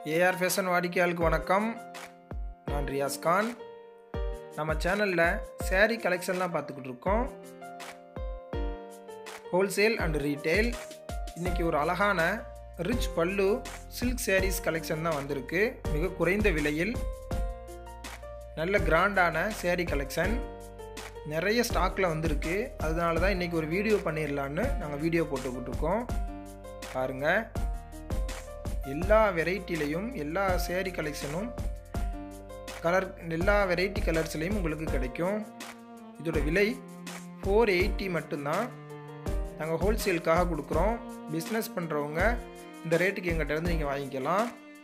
AR fashion வாடிக்கையாளுக்கு வணக்கம் நான் ரியாஸ் கான் நம்ம சேனலில் saree கலெக்ஷன்லாம் பார்த்துக்கிட்டு இருக்கோம் ஹோல்சேல் அண்ட் ரீட்டெயில் இன்றைக்கி ஒரு அழகான ரிச் பல்லு சில்க் sarees கலெக்ஷன் தான் வந்திருக்கு மிக குறைந்த விலையில் நல்ல கிராண்டான saree கலெக்ஷன் நிறைய ஸ்டாக்கில் வந்திருக்கு அதனால தான் இன்றைக்கி ஒரு வீடியோ பண்ணிடலான்னு நாங்கள் வீடியோ போட்டுக்கிட்டு இருக்கோம் பாருங்கள் எல்லா வெரைட்டிலையும் எல்லா சேரீ கலெக்ஷனும் கலர் எல்லா வெரைட்டி கலர்ஸ்லேயும் உங்களுக்கு கிடைக்கும் இதோட விலை ஃபோர் எயிட்டி மட்டும்தான் நாங்கள் ஹோல்சேலுக்காக கொடுக்குறோம் பிஸ்னஸ் பண்ணுறவங்க இந்த ரேட்டுக்கு எங்கிட்ட இருந்து நீங்கள் வாங்கிக்கலாம்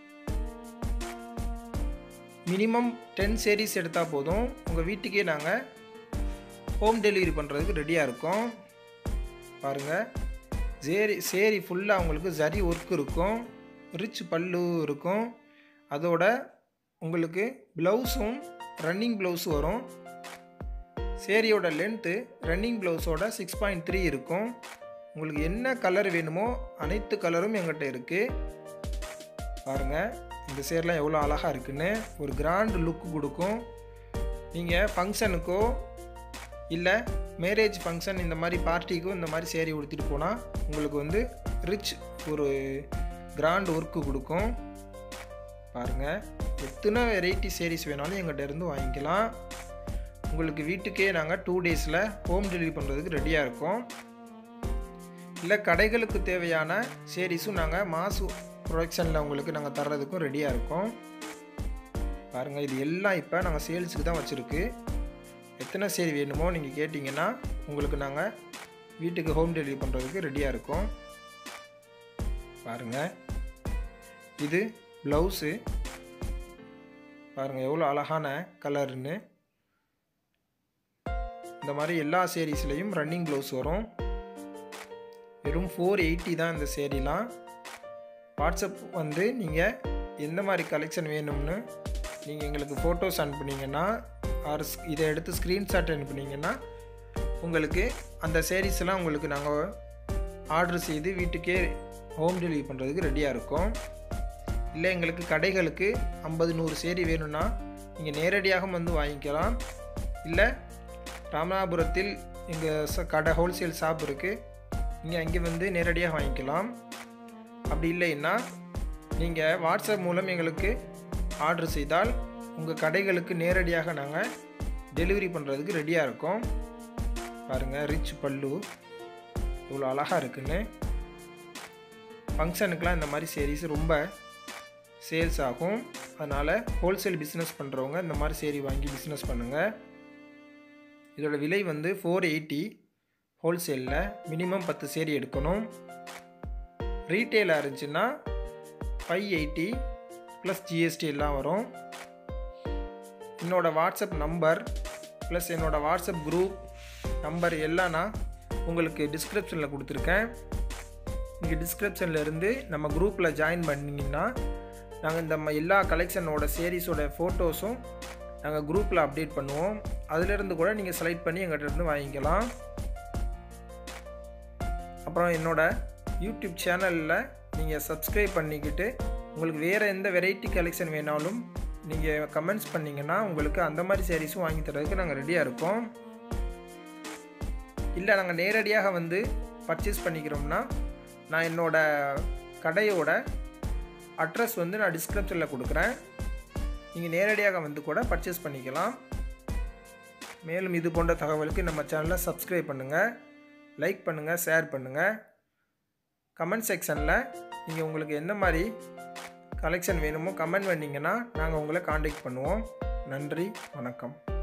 மினிமம் டென் சேரீஸ் எடுத்தால் போதும் உங்கள் வீட்டுக்கே நாங்கள் ஹோம் டெலிவரி பண்ணுறதுக்கு ரெடியாக இருக்கோம் பாருங்கள் சேரி சேரி ஃபுல்லாக உங்களுக்கு ஜரி ஒர்க் இருக்கும் ரிச் பல்லு இருக்கும் அதோட உங்களுக்கு ப்ளவுஸும் ரன்னிங் ப்ளவுஸ் வரும் சேரீயோட லென்த்து ரன்னிங் ப்ளவுஸோட சிக்ஸ் பாயிண்ட் த்ரீ இருக்கும் உங்களுக்கு என்ன கலர் வேணுமோ அனைத்து கலரும் எங்கிட்ட இருக்குது பாருங்கள் இந்த சேரெலாம் எவ்வளோ அழகாக இருக்குன்னு ஒரு கிராண்ட் லுக் கொடுக்கும் நீங்கள் ஃபங்க்ஷனுக்கோ இல்லை மேரேஜ் ஃபங்க்ஷன் இந்த மாதிரி பார்ட்டிக்கும் இந்த மாதிரி சேரீ உடுத்திட்டு போனால் உங்களுக்கு வந்து ரிச் ஒரு கிராண்ட் ஒர்க்கு கொடுக்கும் பாருங்கள் எத்தனை வெரைட்டி சேரீஸ் வேணாலும் எங்கிட்ட இருந்து வாங்கிக்கலாம் உங்களுக்கு வீட்டுக்கே நாங்கள் டூ டேஸில் ஹோம் டெலிவரி பண்ணுறதுக்கு ரெடியாக இருக்கோம் இல்லை கடைகளுக்கு தேவையான சேரீஸும் நாங்கள் மாசு ப்ரொடக்ஷனில் உங்களுக்கு நாங்கள் தர்றதுக்கும் ரெடியாக இருக்கோம் பாருங்கள் இது எல்லாம் இப்போ நாங்கள் சேல்ஸுக்கு தான் வச்சுருக்கு எத்தனை சேரி வேணுமோ நீங்கள் கேட்டிங்கன்னா உங்களுக்கு நாங்கள் வீட்டுக்கு ஹோம் டெலிவரி பண்ணுறதுக்கு ரெடியாக இருக்கோம் பாருங்கள் இது ப்ளவுஸு பாருங்கள் எவ்வளோ அழகான கலர்னு இந்த மாதிரி எல்லா சேரீஸ்லேயும் ரன்னிங் ப்ளவுஸ் வரும் வெறும் ஃபோர் எயிட்டி தான் இந்த சேரீலாம் வாட்ஸ்அப் வந்து நீங்கள் எந்த மாதிரி கலெக்ஷன் வேணும்னு நீங்கள் எங்களுக்கு ஃபோட்டோஸ் அனுப்புனீங்கன்னா ஆர் இதை எடுத்து ஸ்க்ரீன்ஷாட் அனுப்புனீங்கன்னா உங்களுக்கு அந்த சேரீஸ்லாம் உங்களுக்கு நாங்கள் ஆர்டர் செய்து வீட்டுக்கே ஹோம் டெலிவரி பண்ணுறதுக்கு ரெடியாக இருக்கோம் இல்லை எங்களுக்கு கடைகளுக்கு ஐம்பது நூறு சேரி வேணும்னா நீங்கள் நேரடியாக வந்து வாங்கிக்கலாம் இல்லை ராமநாதபுரத்தில் எங்கள் ச கடை ஹோல்சேல் ஷாப் இருக்குது நீங்கள் அங்கே வந்து நேரடியாக வாங்கிக்கலாம் அப்படி இல்லைன்னா நீங்கள் வாட்ஸ்அப் மூலம் எங்களுக்கு ஆர்டர் செய்தால் உங்கள் கடைகளுக்கு நேரடியாக நாங்கள் டெலிவரி பண்ணுறதுக்கு ரெடியாக இருக்கோம் பாருங்கள் ரிச் பல்லு இவ்வளோ அழகாக இருக்குன்னு ஃபங்க்ஷனுக்கெலாம் இந்த மாதிரி சேரீஸ் ரொம்ப சேல்ஸ் ஆகும் அதனால் ஹோல்சேல் பிஸ்னஸ் பண்ணுறவங்க இந்த மாதிரி சேரீ வாங்கி பிஸ்னஸ் பண்ணுங்கள் இதோட விலை வந்து ஃபோர் எயிட்டி ஹோல்சேலில் மினிமம் பத்து சேரீ எடுக்கணும் ரீட்டெயிலாக இருந்துச்சுன்னா ஃபைவ் எயிட்டி ப்ளஸ் ஜிஎஸ்டி எல்லாம் வரும் என்னோடய வாட்ஸ்அப் நம்பர் ப்ளஸ் என்னோடய வாட்ஸ்அப் குரூப் நம்பர் எல்லாம் நான் உங்களுக்கு டிஸ்கிரிப்ஷனில் கொடுத்துருக்கேன் நீங்கள் டிஸ்கிரிப்ஷனில் இருந்து நம்ம குரூப்பில் ஜாயின் பண்ணிங்கன்னா நாங்கள் இந்த ம- எல்லா கலெக்ஷனோட சேரீஸோட ஃபோட்டோஸும் நாங்கள் குரூப்பில் அப்டேட் பண்ணுவோம் அதிலிருந்து கூட நீங்கள் செலக்ட் பண்ணி எங்கள்கிட்ட இருந்து வாங்கிக்கலாம் அப்புறம் என்னோட யூடியூப் சேனலில் நீங்கள் சப்ஸ்கிரைப் பண்ணிக்கிட்டு உங்களுக்கு வேறு எந்த வெரைட்டி கலெக்ஷன் வேணாலும் நீங்கள் கமெண்ட்ஸ் பண்ணிங்கன்னா உங்களுக்கு அந்த மாதிரி சேரீஸும் வாங்கி தரதுக்கு நாங்கள் ரெடியாக இருக்கோம் இல்லை நாங்கள் நேரடியாக வந்து பர்ச்சேஸ் பண்ணிக்கிறோம்னா நான் என்னோட கடையோட அட்ரஸ் வந்து நான் டிஸ்கிரிப்ஷனில் கொடுக்குறேன் நீங்கள் நேரடியாக வந்து கூட பர்ச்சேஸ் பண்ணிக்கலாம் மேலும் இது போன்ற தகவலுக்கு நம்ம சேனலை சப்ஸ்கிரைப் பண்ணுங்கள் லைக் பண்ணுங்கள் ஷேர் பண்ணுங்கள் கமெண்ட் செக்ஷனில் நீங்கள் உங்களுக்கு என்ன மாதிரி கலெக்ஷன் வேணுமோ கமெண்ட் பண்ணிங்கன்னா நாங்கள் உங்களை காண்டாக்ட் பண்ணுவோம் நன்றி வணக்கம்